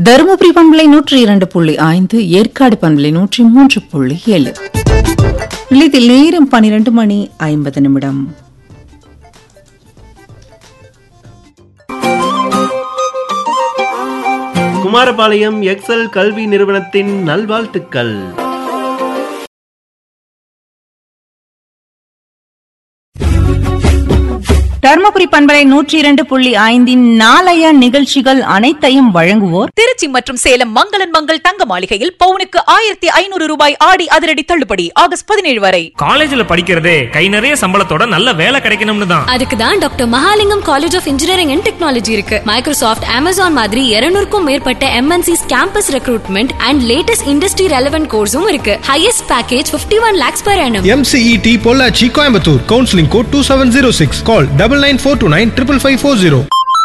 தருமபுரி பண்பலை நூற்றி இரண்டு புள்ளி ஐந்து ஏற்காடு பண்பலை நூற்றி மூன்று புள்ளி ஏழு இதில் நேரம் பனிரெண்டு மணி ஐம்பது நிமிடம் குமாரபாளையம் எக்ஸல் கல்வி நிறுவனத்தின் நல்வாழ்த்துக்கள் தருமபுரி பண்பலை நூற்றி இரண்டு புள்ளி ஐந்தின் நாளைய நிகழ்ச்சிகள் அனைத்தையும் வழங்குவோர் திருச்சி மற்றும் சேலம் மங்களன் மங்கள் தங்க மாளிகையில் பவுனுக்கு ஆயிரத்தி ஐநூறு ரூபாய் ஆடி அதிரடி தள்ளுபடி ஆகஸ்ட் பதினேழு வரை காலேஜ்ல படிக்கிறதே கை நிறைய சம்பளத்தோட நல்ல வேலை கிடைக்கணும்னு தான் அதுக்கு தான் doctor Mahalingam college of engineering and technology இருக்கு மைக்ரோசாஃப்ட் அமேசான் மாதிரி 200 மேற்பட்ட MNCs campus recruitment and latest industry relevant கோர்ஸும் இருக்கு highest package 51 one lakhs per annum MCET Pollachi Coimbatore counselling code two seven zero six call double nine four two nine triple five four zero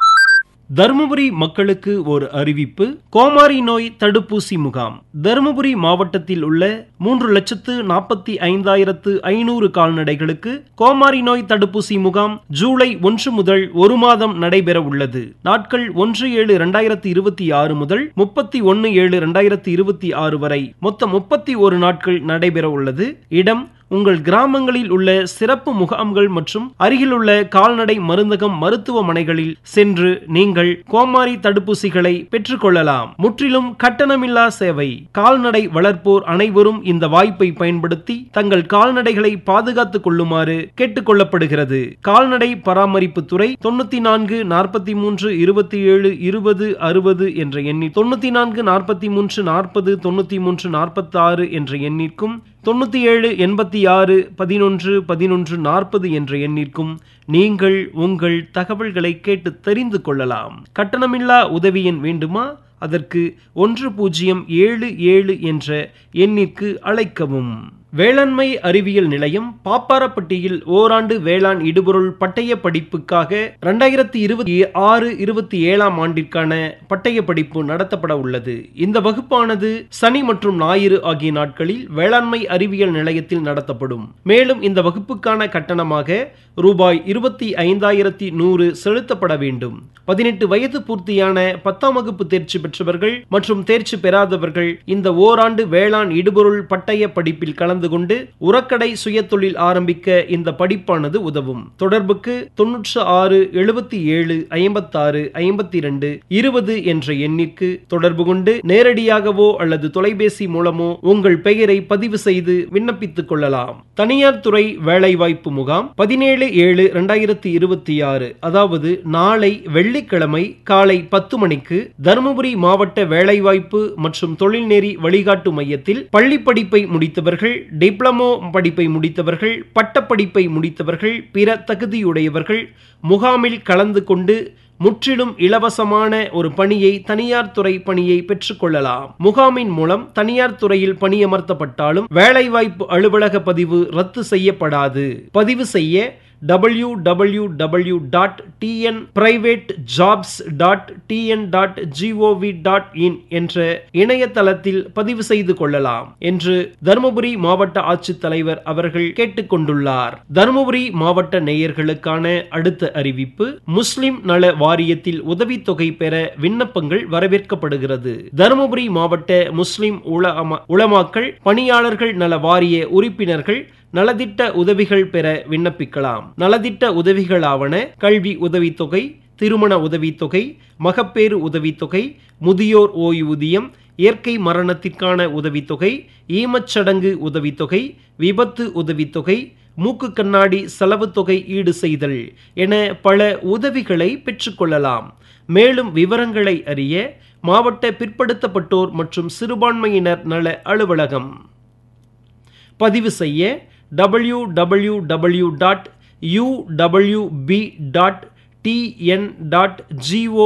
Dharmapuri மக்களுக்கு ஒரு அறிவிப்பு கோமாரி நோய் தடுப்பூசி முகாம் தருமபுரி மாவட்டத்தில் உள்ள மூன்று லட்சத்து நாற்பத்தி ஐந்தாயிரத்து ஐநூறு கால்நடைகளுக்கு கோமாரி நோய் தடுப்பூசி முகாம் ஜூலை ஒன்று முதல் ஒரு மாதம் நடைபெற உள்ளது நாட்கள் ஒன்று ஏழு இரண்டாயிரத்தி இருபத்தி ஆறு முதல் முப்பத்தி ஒன்று ஏழு இரண்டாயிரத்தி இருபத்தி ஆறு வரை மொத்தம் முப்பத்தி ஒரு நாட்கள் நடைபெற உள்ளது இடம் உங்கள் கிராமங்களில் உள்ள சிறப்பு முகாம்கள் மற்றும் அருகிலுள்ள கால்நடை மருந்தகம் மருத்துவமனைகளில் சென்று நீங்கள் கோமாரி தடுப்பூசிகளை பெற்றுக்கொள்ளலாம் முற்றிலும் கட்டணமில்லா சேவை கால்நடை வளர்ப்போர் அனைவரும் இந்த வாய்ப்பை பயன்படுத்தி தங்கள் கால்நடைகளை பாதுகாத்துக் கொள்ளுமாறு கேட்டுக்கொள்ளப்படுகிறது கால்நடை பராமரிப்பு துறை தொண்ணூத்தி நான்கு நாற்பத்தி மூன்று இருபத்தி ஏழு இருபது அறுபது என்ற எண்ணில் தொண்ணூத்தி நான்கு நாற்பத்தி மூன்று நாற்பது தொண்ணூத்தி மூன்று நாற்பத்தி ஆறு என்ற எண்ணிற்கும் தொண்ணூத்தி ஏழு எண்பத்தி ஆறு பதினொன்று பதினொன்று நாற்பது என்ற எண்ணிற்கும் நீங்கள் உங்கள் தகவல்களை கேட்டு தெரிந்து கொள்ளலாம் கட்டணமில்லா உதவி எண் வேண்டுமா அதற்கு ஒன்று பூஜ்ஜியம் ஏழு ஏழு என்ற எண்ணிற்கு அழைக்கவும் வேளாண்மை அறிவியல் நிலையம் பாப்பாரப்பட்டியில் ஓராண்டு வேளாண் இடுபொருள் பட்டய படிப்புக்காக இரண்டாயிரத்தி இருபத்தி ஆறு இருபத்தி ஏழாம் ஆண்டிற்கான பட்டய படிப்பு நடத்தப்பட உள்ளது இந்த வகுப்பானது சனி மற்றும் ஞாயிறு ஆகிய நாட்களில் வேளாண்மை அறிவியல் நிலையத்தில் நடத்தப்படும் மேலும் இந்த வகுப்புக்கான கட்டணமாக ரூபாய் இருபத்தி ஐந்தாயிரத்தி நூறு செலுத்தப்பட வேண்டும் பதினெட்டு வயது பூர்த்தியான பத்தாம் வகுப்பு தேர்ச்சி பெற்றவர்கள் மற்றும் தேர்ச்சி பெறாதவர்கள் இந்த ஓராண்டு வேளாண் இடுபொருள் பட்டய படிப்பில் கலந்து கொண்டு உரக்கடை சுயதொழில் ஆரம்பிக்க இந்த படிப்பானது உதவும் தொடர்புக்கு தொன்னூற்று ஆறு எழுபத்தி ஏழு ஐம்பத்தாறு ஐம்பத்தி இரண்டு இருபது என்ற எண்ணிற்கு தொடர்பு கொண்டு நேரடியாகவோ அல்லது தொலைபேசி மூலமோ உங்கள் பெயரை பதிவு செய்து விண்ணப்பித்துக் கொள்ளலாம் தனியார் துறை வேலைவாய்ப்பு முகாம் பதினேழு ஏழு இரண்டாயிரத்தி இருபத்தி ஆறு அதாவது நாளை வெள்ளிக்கிழமை காலை பத்து மணிக்கு தருமபுரி மாவட்ட வேலைவாய்ப்பு மற்றும் தொழில்நெறி வழிகாட்டு மையத்தில் பள்ளி படிப்பை முடித்தவர்கள் டிப்ளமோ படிப்பை முடித்தவர்கள் பட்டப்படிப்பை முடித்தவர்கள் பிற தகுதியுடையவர்கள் முகாமில் கலந்து கொண்டு முற்றிலும் இலவசமான ஒரு பணியை தனியார் துறை பணியை பெற்றுக்கொள்ளலாம் முகாமின் மூலம் தனியார் துறையில் பணியமர்த்தப்பட்டாலும் வேலைவாய்ப்பு அலுவலக பதிவு ரத்து செய்யப்படாது பதிவு செய்ய W W W dot TN private jobs dot TN dot GOV dot in என்ற இணையதளத்தில் பதிவு செய்து கொள்ளலாம் என்று தருமபுரி மாவட்ட ஆட்சித்தலைவர் அவர்கள் கேட்டுக்கொண்டுள்ளார் தருமபுரி மாவட்ட நேயர்களுக்கான அடுத்த அறிவிப்பு முஸ்லிம் நல வாரியத்தில் உதவித்தொகை பெற விண்ணப்பங்கள் வரவேற்கப்படுகிறது தருமபுரி மாவட்ட முஸ்லிம் உலமா உலமாக்கள் பணியாளர்கள் நல வாரிய உறுப்பினர்கள் நலத்திட்ட உதவிகள் பெற விண்ணப்பிக்கலாம் நலத்திட்ட உதவிகளாவன கல்வி உதவித்தொகை திருமண உதவித்தொகை மகப்பேறு உதவித்தொகை முதியோர் ஓய்வூதியம் இயற்கை மரணத்திற்கான உதவித்தொகை ஈமச்சடங்கு உதவித்தொகை விபத்து உதவித்தொகை மூக்கு கண்ணாடி செலவு தொகை ஈடு செய்தல் என பல உதவிகளை பெற்றுக்கொள்ளலாம் மேலும் விவரங்களை அறிய மாவட்ட பிற்படுத்தப்பட்டோர் மற்றும் சிறுபான்மையினர் நல அலுவலகம் பதிவு செய்ய W W W dot UWP dot TN dot GO